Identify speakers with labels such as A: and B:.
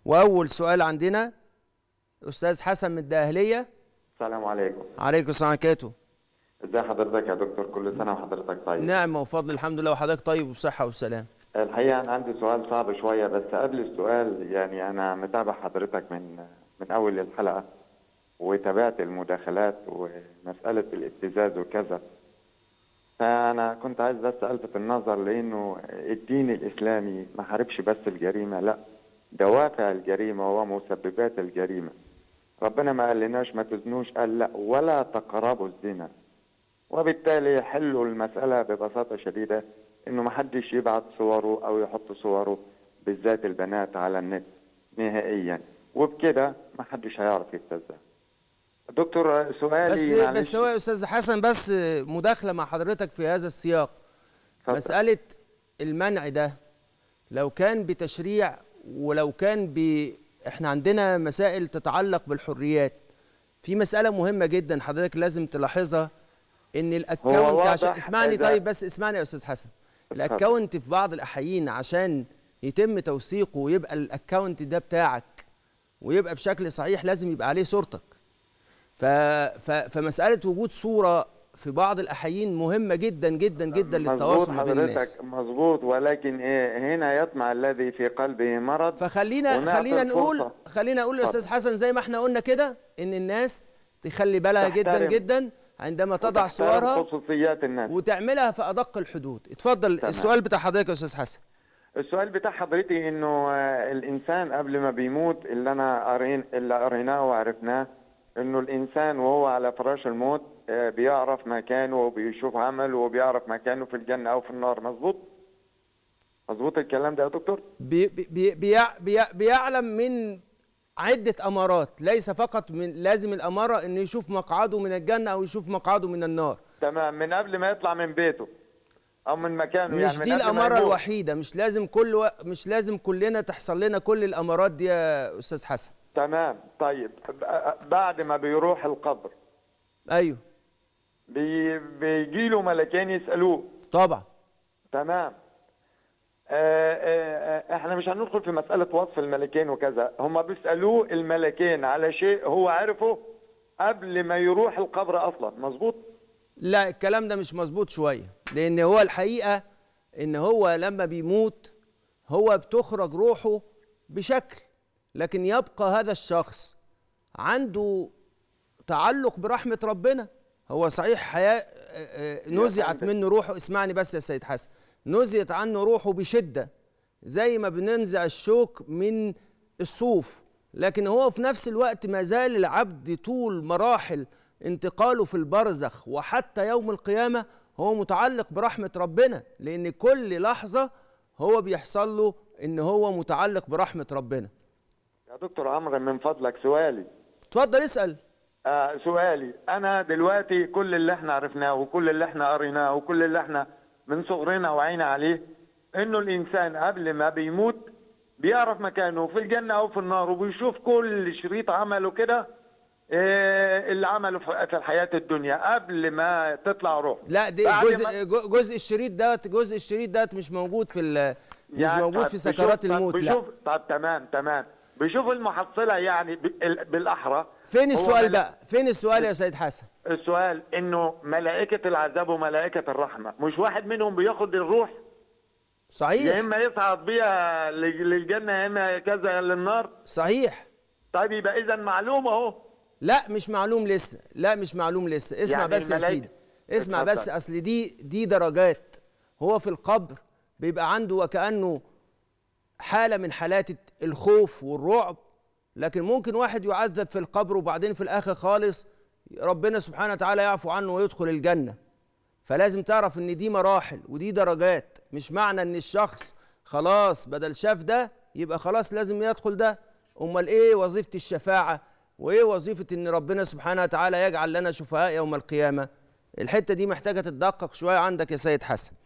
A: واول سؤال عندنا استاذ حسن من الدقهليه
B: السلام عليكم
A: عليكم السلام عليكم
B: ازي حضرتك يا دكتور كل سنه وحضرتك طيب
A: نعم وفضل الحمد لله وحضرتك طيب وبصحه وسلام
B: الحقيقه انا عندي سؤال صعب شويه بس قبل السؤال يعني انا متابع حضرتك من من اول الحلقه وتابعت المداخلات ومساله الابتزاز وكذا فانا كنت عايز بس الفت النظر لانه الدين الاسلامي ما حاربش بس الجريمه لا دوافع الجريمه ومسببات الجريمه ربنا ما قالناش ما تزنوش قال لا ولا تقربوا الزنا وبالتالي حلوا المسألة ببساطة شديدة إنه ما حدش يبعت صوره أو يحط صوره بالذات البنات على النت نهائيا وبكده ما حدش هيعرف يبتزها دكتور سؤالي
A: بس
B: معلش.
A: بس هو يا استاذ حسن بس مداخله مع حضرتك في هذا السياق
B: اتفضل.
A: مساله المنع ده لو كان بتشريع ولو كان ب احنا عندنا مسائل تتعلق بالحريات في مساله مهمه جدا حضرتك لازم تلاحظها ان الاكونت
B: واضح
A: عشان اسمعني
B: إذا-
A: طيب بس اسمعني يا استاذ حسن الاكونت في بعض الاحايين عشان يتم توثيقه ويبقى الاكونت ده بتاعك ويبقى بشكل صحيح لازم يبقى عليه صورتك ف... ف... فمساله وجود صوره في بعض الاحايين مهمه جدا جدا جدا
B: مظبوط
A: للتواصل ما بين الناس
B: حضرتك مظبوط ولكن إيه هنا يطمع الذي في قلبه مرض
A: فخلينا
B: ونعطي
A: خلينا نقول
B: الفرصة.
A: خلينا نقول يا
B: اتفضل.
A: استاذ حسن زي ما احنا قلنا كده ان الناس تخلي بالها جدا
B: تحترم.
A: جدا عندما تضع
B: وتحترم
A: صورها
B: خصوصيات الناس
A: وتعملها في ادق الحدود اتفضل
B: تمام.
A: السؤال بتاع حضرتك يا استاذ حسن
B: السؤال بتاع حضرتي انه آه، الانسان قبل ما بيموت اللي انا قرين اللي قريناه وعرفناه انه الانسان وهو على فراش الموت آه، بيعرف مكانه وبيشوف عمله وبيعرف مكانه في الجنه او في النار مظبوط مظبوط الكلام ده يا دكتور
A: بي بي بي بي بيعلم من عدة أمارات ليس فقط من لازم الأمارة إنه يشوف مقعده من الجنة أو يشوف مقعده من النار
B: تمام من قبل ما يطلع من بيته او من مكانه
A: مش
B: يعني من
A: دي
B: قبل ما
A: الأمارة
B: يموت.
A: الوحيدة مش لازم كل و... مش لازم كلنا تحصل لنا كل الأمارات دي يا أستاذ حسن
B: تمام طيب ب- بعد ما بيروح القبر
A: أيوه
B: بي بيجي له ملكين يسالوه
A: طبعا
B: تمام آه، آه، آه، احنا مش هندخل في مسألة وصف الملكين وكذا هم بيسألوه الملكين على شيء هو عرفه قبل ما يروح القبر اصلا مظبوط
A: لا الكلام ده مش مظبوط شوية لأن هو الحقيقة إن هو لما بيموت هو بتخرج روحه بشكل لكن يبقى هذا الشخص عنده تعلق برحمة ربنا هو صحيح حياة آه، آه، نزعت
B: فندم.
A: منه روحه اسمعني بس يا سيد حسن نزعت عنه روحه بشدة زي ما بننزع الشوك من الصوف لكن هو في نفس الوقت ما زال العبد طول مراحل انتقاله في البرزخ وحتى يوم القيامة هو متعلق برحمة ربنا لأن كل لحظة هو بيحصل له إن هو متعلق برحمة ربنا
B: يا دكتور عمرو من فضلك سؤالي
A: اتفضل اسأل
B: آه سؤالي انا دلوقتي كل اللي احنا عرفناه وكل اللي احنا قريناه وكل اللي احنا من صغرنا وعينا عليه انه الانسان قبل ما بيموت بيعرف مكانه في الجنة او في النار وبيشوف كل شريط عمله كده آه، اللي عمله في في الحياة الدنيا قبل ما تطلع روح
A: لا دي
B: بعد
A: جزء
B: ما-
A: جو- جزء الشريط دوت جزء الشريط دوت مش موجود في ال- مش
B: يعني
A: موجود
B: طب
A: في
B: بيشوف-
A: سكرات
B: طب
A: الموت لا
B: بيشوف طب تمام تمام بيشوف المحصلة يعني بال- بالاحرى
A: فين
B: هو
A: السؤال
B: ملا-
A: بقى فين السؤال يا سيد حسن
B: السؤال انه ملائكة العذاب وملائكة الرحمة مش واحد منهم بياخد الروح يا
A: صحيح
B: اما يصعد بيها لل- للجنة يا اما كذا للنار
A: صحيح
B: طيب يبقى اذا معلوم اهو
A: لا مش معلوم لسه لا مش معلوم لسه اسمع
B: يعني
A: بس يا
B: الملايكة-
A: سيدي اسمع
B: اتفضل.
A: بس اصل دي دي درجات هو في القبر بيبقى عنده وكأنه حالة من حالات الخوف والرعب لكن ممكن واحد يعذب في القبر وبعدين في الآخر خالص ربنا سبحانه وتعالى يعفو عنه ويدخل الجنة فلازم تعرف ان دي مراحل ودي درجات مش معنى ان الشخص خلاص بدل شاف ده يبقى خلاص لازم يدخل ده امال ايه وظيفة الشفاعة وايه وظيفة ان ربنا سبحانه وتعالى يجعل لنا شفعاء يوم القيامة الحتة دي محتاجة تتدقق شوية عندك يا سيد حسن